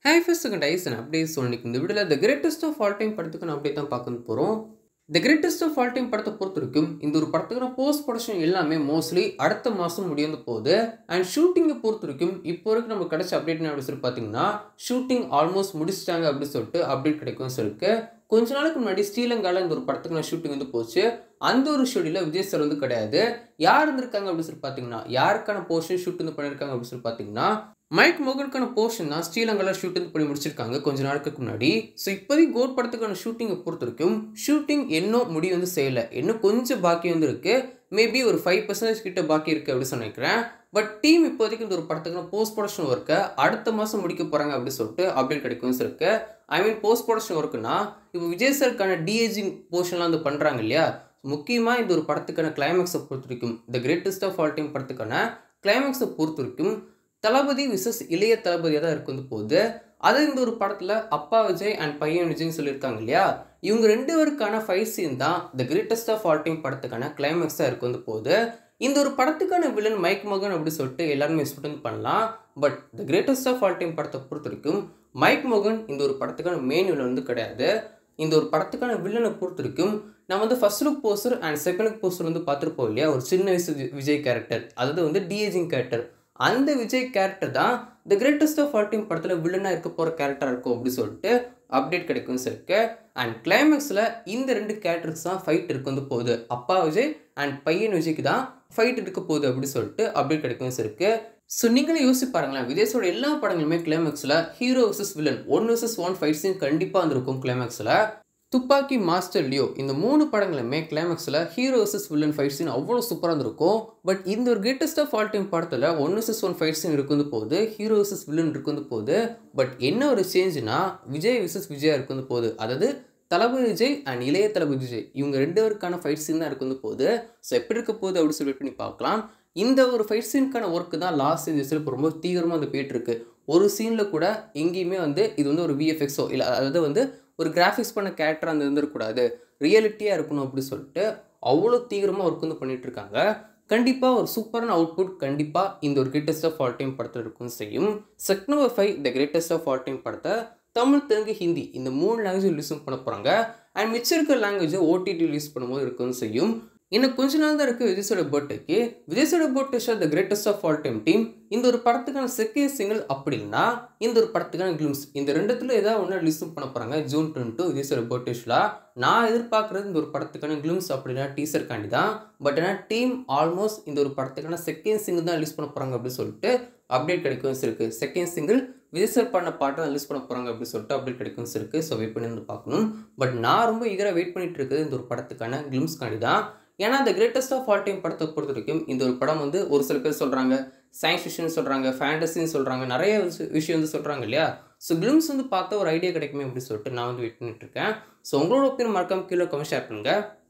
hi first second ice அப்படியே சொல்லிக்கு இந்த வீடியோவில் the greatest of all time படத்துக்கு நான் அப்படியே தான் பார்க்க போகிறோம் the greatest of all time படத்தை பொறுத்த வரைக்கும் இந்த ஒரு படத்துக்கான போஸ்ட் ப்ரொடக்ஷன் எல்லாமே மோஸ்ட்லி அடுத்த மாதம் முடிந்து போகுது அண்ட் ஷூட்டிங்கை பொறுத்த வரைக்கும் இப்போ வரைக்கும் நம்ம கிடைச்ச அப்டேட் என்ன அப்படின்னு சொல்லி பார்த்தீங்கன்னா ஷூட்டிங் ஆல்மோஸ்ட் முடிச்சிட்டாங்க அப்படின்னு சொல்லிட்டு அப்டேட் கிடைக்கும் சொல்லிருக்கு கொஞ்ச நாளுக்கு முன்னாடி ஸ்ரீலங்காவில் இந்த ஒரு படத்துக்கான ஷூட்டிங் வந்து போச்சு அந்த ஒரு ஷெடியூலில் விஜய் சார் வந்து கிடையாது யார் இருந்திருக்காங்க அப்படின்னு சொல்லி பார்த்தீங்கன்னா யாருக்கான போர்ஷன் ஷூட் வந்து பண்ணியிருக்காங்க அப்படின்னு சொல்லி பார்த்தீங்கன்னா மைக் மோகனுக்கான போர்ஷன் தான் ஸ்ரீலங்காவில் ஷூட் வந்து பண்ணி முடிச்சிருக்காங்க கொஞ்ச நாளுக்கு முன்னாடி ஸோ இப்போதைக்கு கோட் படத்துக்கான ஷூட்டிங்கை பொறுத்த வரைக்கும் ஷூட்டிங் இன்னும் முடிவு வந்து செய்யலை இன்னும் கொஞ்சம் பாக்கி வந்து இருக்கு மேபி ஒரு ஃபைவ் பர்சன்டேஜ் கிட்ட பாக்கி இருக்குது அப்படின்னு சொல்லிக்கிறேன் பட் டீம் இப்போதைக்கு இந்த ஒரு படத்துக்கான போஸ்ட் ப்ரொடக்ஷன் ஒர்க்கை அடுத்த மாதம் முடிக்க போகிறாங்க அப்படின்னு சொல்லிட்டு அப்டேட் கிடைக்கும் இருக்கு ஐ மீன் போஸ்ட் ப்ரொடக்ஷன் ஒர்க்குனா இப்போ விஜய் சாருக்கான டிஏஜிங் போர்ஷன்லாம் வந்து பண்ணுறாங்க இல்லையா முக்கியமாக இந்த ஒரு படத்துக்கான கிளைமேக்ஸை பொறுத்த வரைக்கும் the greatest of all time படத்துக்கான கிளைமேக்ஸை பொறுத்த வரைக்கும் தளபதி விசஸ் இளைய தளபதியாக தான் இருக்கு வந்து போகுது அது இந்த ஒரு படத்தில் அப்பா விஜய் அண்ட் பையன் விஜய்னு சொல்லியிருக்காங்க இல்லையா இவங்க ரெண்டு பேருக்கான ஃபைட் சீன் தான் the greatest of all time படத்துக்கான கிளைமேக்ஸாக இருக்கு வந்து போகுது இந்த ஒரு படத்துக்கான வில்லன் மைக் மகன் அப்படி சொல்லிட்டு எல்லாருமே எக்ஸ்பெக்ட் வந்து பண்ணலாம் but the greatest of all time படத்தை பொறுத்த வரைக்கும் மைக் மோகன் இந்த ஒரு படத்துக்கான மெயின் வில்லன் வந்து கிடையாது இந்த ஒரு படத்துக்கான வில்லனை பொறுத்த வரைக்கும் நான் வந்து first look poster and second look poster வந்து பார்த்துருப்போம் இல்லையா ஒரு சின்ன வயசு விஜய் கேரக்டர் அதாவது வந்து டிஏஜிங் கேரக்டர் அந்த விஜய் கேரக்டர் தான் the greatest of all time படத்தில் வில்லனாக இருக்க போகிற கேரக்டர் இருக்கும் அப்படின்னு சொல்லிட்டு அப்டேட் கிடைக்கும் இருக்கு அண்ட் கிளைமேக்ஸில் இந்த ரெண்டு கேரக்டர்ஸ் தான் ஃபைட் இருக்கு வந்து போகுது அப்பா விஜய் அண்ட் பையன் விஜய்க்கு தான் ஃபைட் இருக்க போகுது அப்படின்னு சொல்லிட்டு அப்டேட் கிடைக்கும் இருக்கு ஸோ நீங்களே யோசிச்சு பாருங்களேன் விஜய்ஸோட எல்லா படங்களுமே கிளைமேக்ஸில் hero versus villain one versus one fight scene கண்டிப்பாக வந்திருக்கும் கிளைமேக்ஸில் துப்பாக்கி மாஸ்டர் லியோ இந்த மூணு படங்களுமே கிளைமேக்ஸில் hero versus villain fight scene அவ்வளோ சூப்பராக இருந்திருக்கும் பட் இந்த ஒரு கிரேட்டஸ்ட் ஆஃப் ஆல் டைம் படத்தில் one versus one fight scene இருக்குது போகுது ஹீரோ வர்சஸ் வில்லன் இருக்குது போகுது பட் என்ன ஒரு சேஞ்சுனா விஜய் வர்சஸ் விஜயா இருக்குது போகுது அதாவது தளபதி விஜய் அண்ட் இளைய தளபதி விஜய் இவங்க ரெண்டு பேருக்கான ஃபைட் சீன் தான் இருக்குது போகுது ஸோ எப்படி இருக்க போகுது அப்படின்னு சொல்லி பண்ணி பார்க்கலாம் இந்த ஒரு ஃபைட் சீனுக்கான ஒர்க்கு தான் லாஸ்ட் சீன்ஸில் இப்போ ரொம்ப தீவிரமாக வந்து போயிட்டுருக்கு ஒரு சீனில் கூட எங்கேயுமே வந்து இது வந்து ஒரு விஎஃப்எக்ஸோ இல்லை அதாவது வந்து ஒரு கிராஃபிக்ஸ் பண்ண கேரக்டர் அந்த இருந்துருக்கூடாது ரியாலிட்டியாக இருக்கணும் அப்படின்னு சொல்லிட்டு அவ்வளோ தீவிரமாக ஒர்க் வந்து பண்ணிகிட்டு இருக்காங்க கண்டிப்பாக ஒரு சூப்பரான அவுட்புட் கண்டிப்பாக இந்த ஒரு கிரேட்டஸ்ட் ஆஃப் ஆல் டைம் படத்தில் இருக்கும் செய்யும் check number five the greatest of all time படத்தை தமிழ் தெலுங்கு ஹிந்தி இந்த மூணு லாங்குவேஜ் ரிலீஸ் பண்ண போகிறாங்க அண்ட் மிச்சம் இருக்கிற லாங்குவேஜை ஓடிடி ரிலீஸ் பண்ணும்போது இருக்குன்னு செய்யும் இன்னும் கொஞ்ச நாள் தான் இருக்குது விஜய்ஸோட பர்த்டேக்கு விஜய்ஸோட birthday show the greatest of all time team இந்த ஒரு படத்துக்கான செகண்ட் சிங்கிள் அப்படின்னா இந்த ஒரு படத்துக்கான கிளிம்ஸ் இந்த ரெண்டுத்துல ஏதாவது ஒன்று ரிலீஸ் பண்ண போகிறாங்க ஜூன் டுவெண்ட்டி டூ விஜய்ஸோட பர்த்டே ஷோல நான் எதிர்பார்க்குறது இந்த ஒரு படத்துக்கான கிளிம்ஸ் அப்படின்னா டீசர் காண்டி தான் பட் ஆனால் டீம் ஆல்மோஸ்ட் இந்த ஒரு படத்துக்கான செகண்ட் சிங்கிள் தான் ரிலீஸ் பண்ண போகிறாங்க அப்படின்னு சொல்லிட்டு அப்டேட் கிடைக்கும் இருக்குது செகண்ட் சிங்கிள் விஜய் சார் பண்ண பாட்டை தான் ரிலீஸ் பண்ண போகிறாங்க அப்படின்னு சொல்லிட்டு அப்டேட் கிடைக்கும் இருக்குது ஸோ வெயிட் பண்ணி வந்து பார்க்கணும் பட் நான் ரொம்ப ஈகராக வெயிட் பண்ணிட்டு இருக்குது இந்த ஒரு படத்துக்கான கிளிம்ஸ் காண்டி தான் ஏன்னா இந்த கிரேட்டஸ்ட் ஆஃப் ஆல் டைம் படத்தை பொறுத்த வரைக்கும் இந்த ஒரு படம் வந்து ஒரு சில பேர் சொல்கிறாங்க சயின்ஸ் ஃபிக்ஷன் சொல்கிறாங்க ஃபேண்டசின்னு சொல்கிறாங்க நிறைய விஷயம் வந்து சொல்கிறாங்க இல்லையா ஸோ கிளிம்ஸ் வந்து பார்த்தா ஒரு ஐடியா கிடைக்குமே அப்படின்னு சொல்லிட்டு நான் வந்து வெயிட் பண்ணிட்டு இருக்கேன் ஸோ உங்களோட ஒப்பீனியன் மறக்காம கீழே கமெண்ட் ஷேர் பண்ணுங்கள்